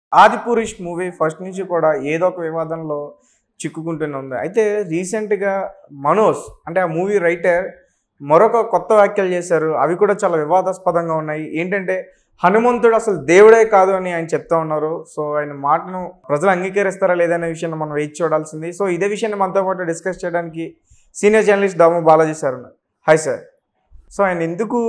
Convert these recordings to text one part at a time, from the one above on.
Adipurush movie first నుంచి కూడా ఏదో ఒక వివాదంలో చిక్కుకుంటూనే ఉంది అయితే రీసెంట్గా మనోజ్ అంటే ఆ మూవీ రైటర్ మరొక కొత్త వ్యాఖ్యలు చేశారు అవి కూడా చాలా వివాదాస్పదంగా ఉన్నాయి ఏంటంటే హనుమంతుడు అసలు దేవుడే కాదు అని ఆయన చెప్తా ఉన్నారు సో ఆయన మాటను ప్రజలు అంగీకరిస్తారా లేదనే విషయాన్ని మనం వేచి చూడాల్సింది సో ఇదే విషయాన్ని మనతో పాటు డిస్కస్ చేయడానికి senior journalist Damu Balaji sir ఉన్నారు హాయ్ సార్ సో ఆయన ఎందుకు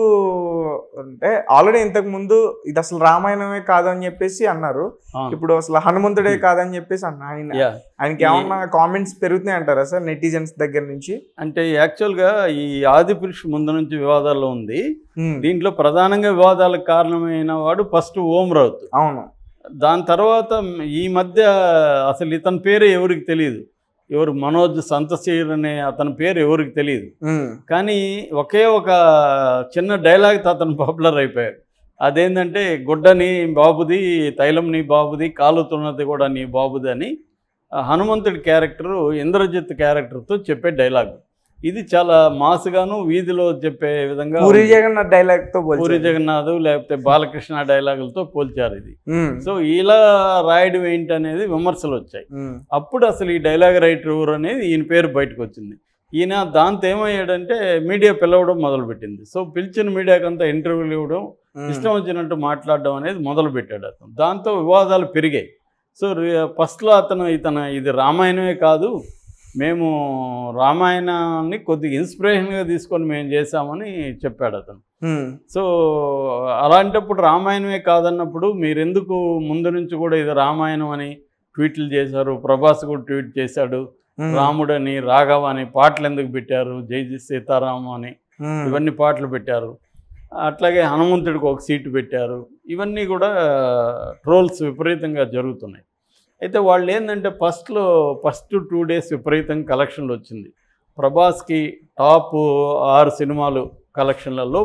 అంటే ఆల్రెడీ ఇంతకు ముందు ఇది అసలు రామాయణమే కాదు అని చెప్పేసి అన్నారు అవును. ఇప్పుడు అసలు హనుమంతుడే కాదని చెప్పేసి అన్న ఆయన యా ఆయనకి ఏమన్నా కామెంట్స్ పెరుగుతున్నాయి అంటారా సార్ నెటిజన్స్ దగ్గర నుంచి అంటే యాక్చువల్గా ఈ ఆది పురుష్ ముందు నుంచి వివాదాల్లో ఉంది ఉమ్, దీంట్లో ప్రధానంగా వివాదాలకు కారణమైన వాడు ఫస్ట్ ఓం రౌత్ అవును దాని తర్వాత ఈ మధ్య అసలు ఇతని పేరు ఎవరికి తెలియదు ఎవరు మనోజ్ సంతశీర్ అనే అతని పేరు ఎవరికి తెలియదు ఉమ్, కానీ ఒకే ఒక చిన్న డైలాగ్తో అతను పాపులర్ అయిపోయాడు అదేంటంటే గుడ్డ నీ బాబుది తైలం నీ బాబుది కాలుతున్నది కూడా నీ బాబుది అని ఆ హనుమంతుడి క్యారెక్టరు ఇంద్రజిత్ క్యారెక్టర్తో చెప్పే డైలాగ్ ఇది చాలా మాసుగాను వీధిలో చెప్పే విధంగా పూరి ఉంది. జగన్నాథ్ డైలాగ్ తో పూరి పోల్చారు. జగన్నాథ్ లేకపోతే బాలకృష్ణ డైలాగులతో పోల్చారు ఇది ఉమ్, సో ఇలా రాయడం ఏంటి అనేది విమర్శలు వచ్చాయి ఉమ్, అప్పుడు అసలు ఈ డైలాగ్ రైటర్ ఎవరు అనేది ఈయన పేరు బయటకు వచ్చింది ఈయన దాంతో ఏమయ్యాడంటే మీడియా పిలవడం మొదలుపెట్టింది సో పిలిచిన మీడియాకంతా ఇంటర్వ్యూలు ఇవ్వడం ఉమ్, ఇష్టం వచ్చినట్టు మాట్లాడడం అనేది మొదలుపెట్టాడు అతను దాంతో వివాదాలు పెరిగాయి సో రి- ఫస్ట్లో అతను ఇతను ఇది రామాయణమే కాదు మేము రామాయణాన్ని కొద్దిగా ఇన్స్పిరేషన్గా తీసుకొని మేము చేశామని చెప్పాడు అతను ఉమ్, సో అలాంటప్పుడు రామాయణమే కాదన్నప్పుడు మీరెందుకు ముందు నుంచి కూడా ఇది రామాయణం అని ట్వీట్లు చేశారు ప్రభాస్ కూడా ట్వీట్ చేశాడు ఉమ్, రాముడని రాఘవ అని పాటలు ఎందుకు పెట్టారు జై జై సీతారామ అని ఉమ్, ఇవన్నీ పాటలు పెట్టారు అట్లాగే హనుమంతుడికి ఒక సీటు పెట్టారు ఇవన్నీ కూడా ట్రోల్స్ విపరీతంగా జరుగుతున్నాయి అయితే వాళ్ళు ఏంటంటే ఫస్ట్లో ఫస్ట్ టూ డేస్ విపరీతంగా కలెక్షన్లు వచ్చింది ప్రభాస్కి టాప్ ఆరు సినిమాలు కలెక్షన్లలో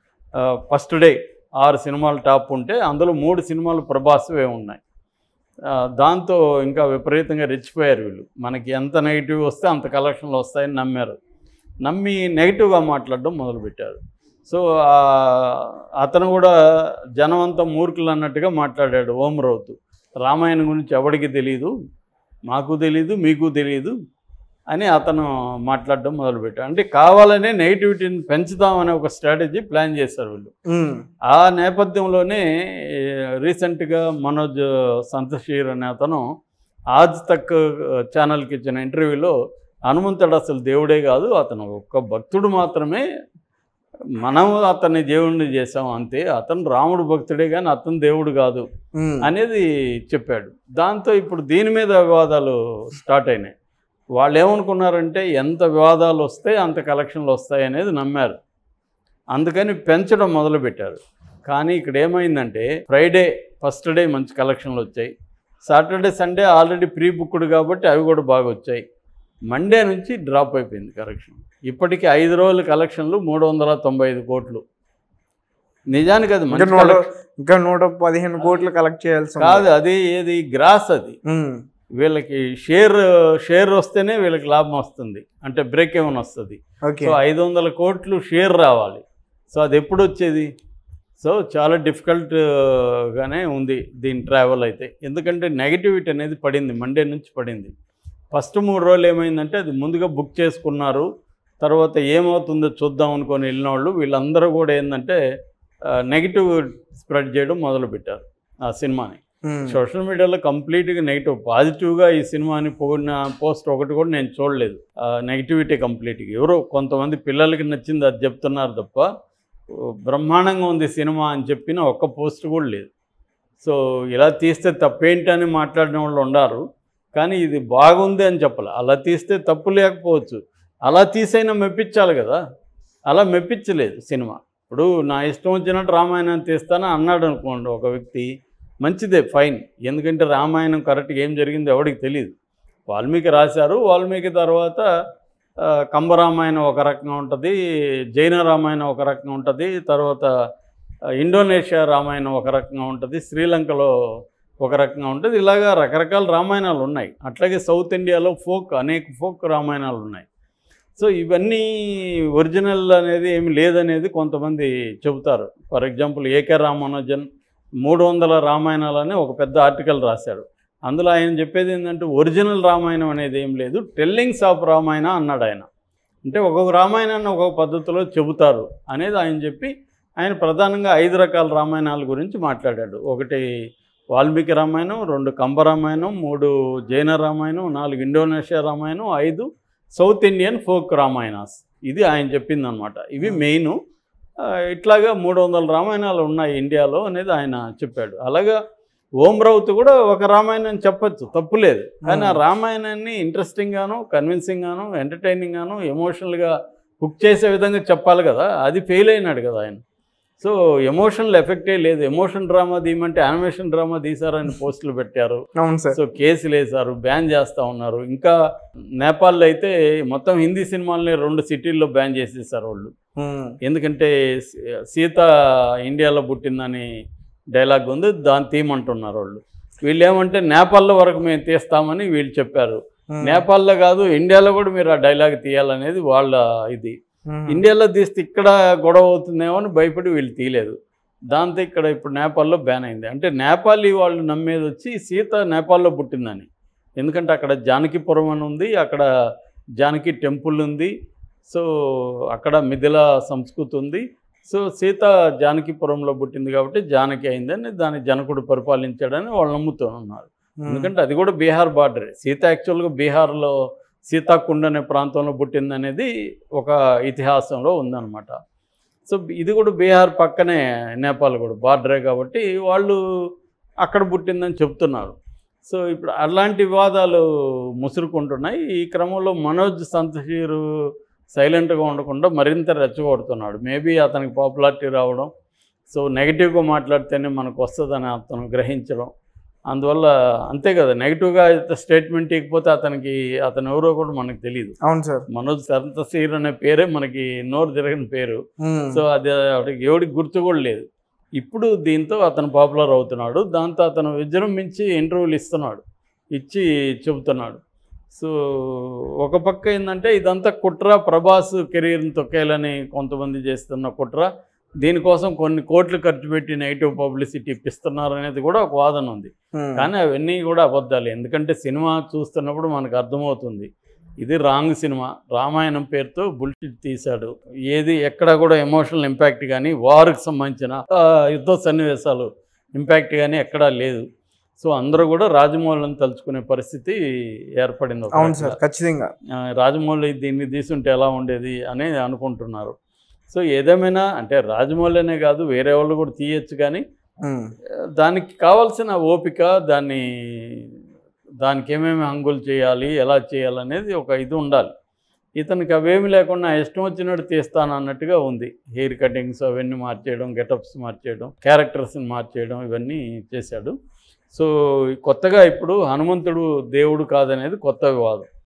ఫస్ట్ డే ఆరు సినిమాలు టాప్ ఉంటే అందులో మూడు సినిమాలు ప్రభాస్వే ఉన్నాయి ఆ, దాంతో ఇంకా విపరీతంగా రెచ్చిపోయారు వీళ్ళు మనకి ఎంత నెగిటివ్ వస్తే అంత కలెక్షన్లు వస్తాయని నమ్మారు నమ్మి నెగిటివ్గా మాట్లాడడం మొదలుపెట్టారు సో ఆ, అతను కూడా జనం అంతా మూర్ఖులు అన్నట్టుగా మాట్లాడాడు ఓం రౌతు రామాయణం గురించి ఎవరికి తెలియదు మాకు తెలియదు మీకు తెలియదు అని అతను మాట్లాడడం మొదలుపెట్టాడు అంటే కావాలనే నెగిటివిటీని పెంచుదామనే ఒక స్ట్రాటజీ ప్లాన్ చేశారు వీళ్ళు ఉమ్, ఆ నేపథ్యంలోనే ఏ, రీసెంట్గా మనోజ్ సంతషీర్ అనే అతను ఆజ్ తక్ ఛానల్కి ఇచ్చిన ఇంటర్వ్యూలో హనుమంతుడు అసలు దేవుడే కాదు అతను ఒక్క భక్తుడు మాత్రమే మనం అతన్ని దేవుడిని చేసాం అంతే అతను రాముడు భక్తుడే కానీ అతను దేవుడు కాదు ఉమ్, అనేది చెప్పాడు దాంతో ఇప్పుడు దీని మీద వివాదాలు స్టార్ట్ అయినాయి వాళ్ళు ఏమనుకున్నారంటే ఎంత వివాదాలు వస్తే అంత కలెక్షన్లు వస్తాయి అనేది నమ్మారు అందుకని పెంచడం మొదలుపెట్టారు కానీ ఇక్కడ ఏమైందంటే ఫ్రైడే ఫస్ట్ డే మంచి కలెక్షన్లు వచ్చాయి Saturday Sunday already pre booked కాబట్టి అవి కూడా బాగా వచ్చాయి మండే నుంచి డ్రాప్ అయిపోయింది కలెక్షన్ ఇప్పటికీ ఐదు రోజుల కలెక్షన్లు మూడు వందల తొంభై ఐదు కోట్లు నిజానికి అది ఇంకా మంచి నూట collection. ఇంకా నూట పదిహేను కోట్లు కలెక్ట్ చేయాల్సి ఉంది. కాదు అది ఏది గ్రాస్ అది ఉమ్, వీళ్ళకి షేర్ షేర్ వస్తేనే వీళ్ళకి లాభం వస్తుంది అంటే బ్రేక్ ఏమైనా వస్తుంది ఓకే సో ఐదు వందల కోట్లు షేర్ రావాలి సో అది ఎప్పుడు వచ్చేది సో చాలా డిఫికల్ట్ గానే ఉంది దీని ట్రావెల్ అయితే ఎందుకంటే నెగిటివిటీ అనేది పడింది మండే నుంచి పడింది ఫస్ట్ మూడు రోజులు ఏమైందంటే అది ముందుగా బుక్ చేసుకున్నారు తర్వాత ఏమవుతుందో చూద్దాం అనుకొని వెళ్ళిన వాళ్ళు వీళ్ళందరూ కూడా ఏంటంటే నెగిటివ్ స్ప్రెడ్ చేయడం మొదలుపెట్టారు ఆ సినిమాని ఉమ్, సోషల్ మీడియాలో కంప్లీట్గా నెగిటివ్ పాజిటివ్గా ఈ సినిమాని పొగిడిన పోస్ట్ ఒకటి కూడా నేను చూడలేదు నెగిటివిటీ కంప్లీట్గా ఎవరో కొంతమంది పిల్లలకి నచ్చింది అది చెప్తున్నారు తప్ప ఓ, బ్రహ్మాండంగా ఉంది సినిమా అని చెప్పిన ఒక్క పోస్ట్ కూడా లేదు సో ఇలా తీస్తే తప్పేంటి అని మాట్లాడిన వాళ్ళు ఉన్నారు కానీ ఇది బాగుంది అని చెప్పాలి అలా తీస్తే తప్పు లేకపోవచ్చు అలా తీసైనా మెప్పించాలి కదా అలా మెప్పించలేదు సినిమా ఇప్పుడు నా ఇష్టం వచ్చినట్టు రామాయణం తీస్తాను అన్నాడు అనుకోండి ఒక వ్యక్తి మంచిదే ఫైన్ ఎందుకంటే రామాయణం కరెక్ట్గా ఏం జరిగిందో ఎవడికి తెలియదు వాల్మీకి రాశారు వాల్మీకి తర్వాత ఆ, కంబరామాయణం ఒక రకంగా ఉంటుంది జైన రామాయణం ఒక రకంగా ఉంటుంది తర్వాత ఆ, ఇండోనేషియా రామాయణం ఒక రకంగా ఉంటుంది శ్రీలంకలో ఒక రకంగా ఉంటుంది ఇలాగా రకరకాల రామాయణాలు ఉన్నాయి అట్లాగే సౌత్ ఇండియాలో ఫోక్ అనేక ఫోక్ రామాయణాలు ఉన్నాయి సో ఇవన్నీ ఒరిజినల్ అనేది ఏమి లేదనేది కొంతమంది చెబుతారు ఫర్ ఎగ్జాంపుల్ ఏకే రామానుజన్ మూడు వందల రామాయణాలని ఒక పెద్ద ఆర్టికల్ రాశాడు అందులో ఆయన చెప్పేది ఏంటంటే ఒరిజినల్ రామాయణం అనేది ఏం లేదు టెల్లింగ్స్ ఆఫ్ రామాయణ అన్నాడు ఆయన అంటే ఒక్కొక్క రామాయణాన్ని ఒక్కొక్క పద్ధతిలో చెబుతారు అనేది ఆయన చెప్పి ఆయన ప్రధానంగా ఐదు రకాల రామాయణాల గురించి మాట్లాడాడు ఒకటి వాల్మీకి రామాయణం రెండు కంబ రామాయణం మూడు జైన రామాయణం నాలుగు ఇండోనేషియా రామాయణం ఐదు సౌత్ ఇండియన్ ఫోక్ రామాయణాస్ ఇది ఆయన చెప్పిందనమాట ఇవి మెయిన్ ఇట్లాగా మూడు వందల రామాయణాలు ఉన్నాయి ఇండియాలో అనేది ఆయన చెప్పాడు అలాగా ఓం రౌత్ కూడా ఒక రామాయణం చెప్పచ్చు తప్పులేదు కానీ ఆ రామాయణాన్ని ఇంట్రెస్టింగ్ గాను కన్విన్సింగ్ గాను ఎంటర్టైనింగ్ గాను ఎమోషనల్గా కుక్ చేసే విధంగా చెప్పాలి కదా అది ఫెయిల్ అయినాడు కదా ఆయన సో ఎమోషనల్ ఎఫెక్టే లేదు ఎమోషన్ డ్రామా తీయమంటే యానిమేషన్ డ్రామా తీసారని పోస్టులు పెట్టారు అవును సార్ సో కేసులు వేశారు బ్యాన్ చేస్తూ ఉన్నారు ఇంకా నేపాల్లో అయితే మొత్తం హిందీ సినిమాలని రెండు సిటీల్లో బ్యాన్ చేసేసారు వాళ్ళు ఉమ్, ఎందుకంటే సీ- సీత ఇండియాలో పుట్టిందని డైలాగ్ ఉంది దాన్ని తీయమంటున్నారు వాళ్ళు వీళ్ళు ఏమంటే నేపాల్లో వరకు మేము తీస్తామని వీళ్ళు చెప్పారు ఉమ్, నేపాల్లో కాదు ఇండియాలో కూడా మీరు ఆ డైలాగ్ తీయాలనేది వాళ్ళ ఇది ఉమ్, ఇండియాలో తీస్తే ఇక్కడ గొడవ అవుతుందేమో అని భయపడి వీళ్ళు తీయలేదు దాంతో ఇక్కడ ఇప్పుడు నేపాల్లో బ్యాన్ అయింది అంటే నేపాలీ వాళ్ళు నమ్మేది వచ్చి సీత నేపాల్లో పుట్టిందని ఎందుకంటే అక్కడ జానకిపురం అని ఉంది అక్కడ జానకి టెంపుల్ ఉంది సో అక్కడ మిథిల సంస్కృతి ఉంది సో సీత జానకిపురంలో పుట్టింది కాబట్టి జానకి అయిందని దాన్ని జనకుడు పరిపాలించాడని వాళ్ళు నమ్ముతూ ఉన్నారు ఉమ్, ఎందుకంటే అది కూడా బీహార్ బార్డర్ సీత యాక్చువల్గా బీహార్లో సీతాకుండ్ అనే ప్రాంతంలో పుట్టిందనేది ఒక ఇతిహాసంలో ఉందన్నమాట సో ఇది కూడా బీహార్ పక్కనే నేపాల్ కూడా బార్డరే కాబట్టి వాళ్ళు అక్కడ పుట్టిందని చెప్తున్నారు సో ఇప్పుడు అలాంటి వివాదాలు ముసురుకుంటున్నాయి ఈ క్రమంలో మనోజ్ సంతషీరు సైలెంట్గా ఉండకుండా మరింత రెచ్చగొడుతున్నాడు మేబీ అతనికి పాపులారిటీ రావడం సో నెగిటివ్గా మాట్లాడితేనే మనకు వస్తుందని అతను గ్రహించడం అందువల్ల అంతే కదా నెగిటివ్గా అయితే స్టేట్మెంట్ ఇకపోతే అతనికి అతను ఎవరో కూడా మనకు తెలియదు అవును సార్ మనోజ్ సంతశీర్ అనే పేరే మనకి నోరు తిరగని పేరు ఉమ్, సో అది వాడికి ఎవడికి గుర్తు కూడా లేదు ఇప్పుడు దీంతో అతను పాపులర్ అవుతున్నాడు దాంతో అతను విజృంభించి ఇంటర్వ్యూలు ఇస్తున్నాడు ఇచ్చి చెబుతున్నాడు సో ఒక పక్క ఏంటంటే ఇదంతా కుట్ర ప్రభాస్ కెరీర్ని తొక్కేయాలని కొంతమంది చేస్తున్న కుట్ర దీనికోసం కొన్ని కోట్లు ఖర్చు పెట్టి నెగిటివ్ పబ్లిసిటీ ఇప్పిస్తున్నారు అనేది కూడా ఒక వాదన ఉంది ఉమ్, కానీ అవన్నీ కూడా అబద్ధాలు ఎందుకంటే సినిమా చూస్తున్నప్పుడు మనకు అర్థమవుతుంది ఇది రాంగ్ సినిమా రామాయణం పేరుతో బుల్షిట్ తీశాడు ఏది ఎక్కడ కూడా ఎమోషనల్ ఇంపాక్ట్ కానీ వార్కి సంబంధించిన ఆ, యుద్ధ సన్నివేశాలు ఇంపాక్ట్ కానీ ఎక్కడా లేదు సో అందరూ కూడా రాజమౌళిని తలుచుకునే పరిస్థితి ఏర్పడింది ఒక అవును రకంగా. సార్ ఖచ్చితంగా ఆ, రాజమౌళి దీన్ని తీసుంటే ఎలా ఉండేది అనేది అనుకుంటున్నారు సో ఏదేమైనా అంటే రాజమౌళి అనే కాదు వేరే వాళ్ళు కూడా తీయచ్చు కానీ ఉమ్, దానికి కావాల్సిన ఓపిక దాన్ని దానికి ఏమేమి హంగులు చేయాలి ఎలా చేయాలనేది ఒక ఇది ఉండాలి ఇతనికి అవేమి లేకుండా ఇష్టం వచ్చినట్టు తీస్తాను అన్నట్టుగా ఉంది హెయిర్ కటింగ్స్ అవన్నీ మార్చేయడం గెటప్స్ మార్చేయడం క్యారెక్టర్స్ని మార్చేయడం ఇవన్నీ చేశాడు సో కొత్తగా ఇప్పుడు హనుమంతుడు దేవుడు కాదనేది కొత్త వివాదం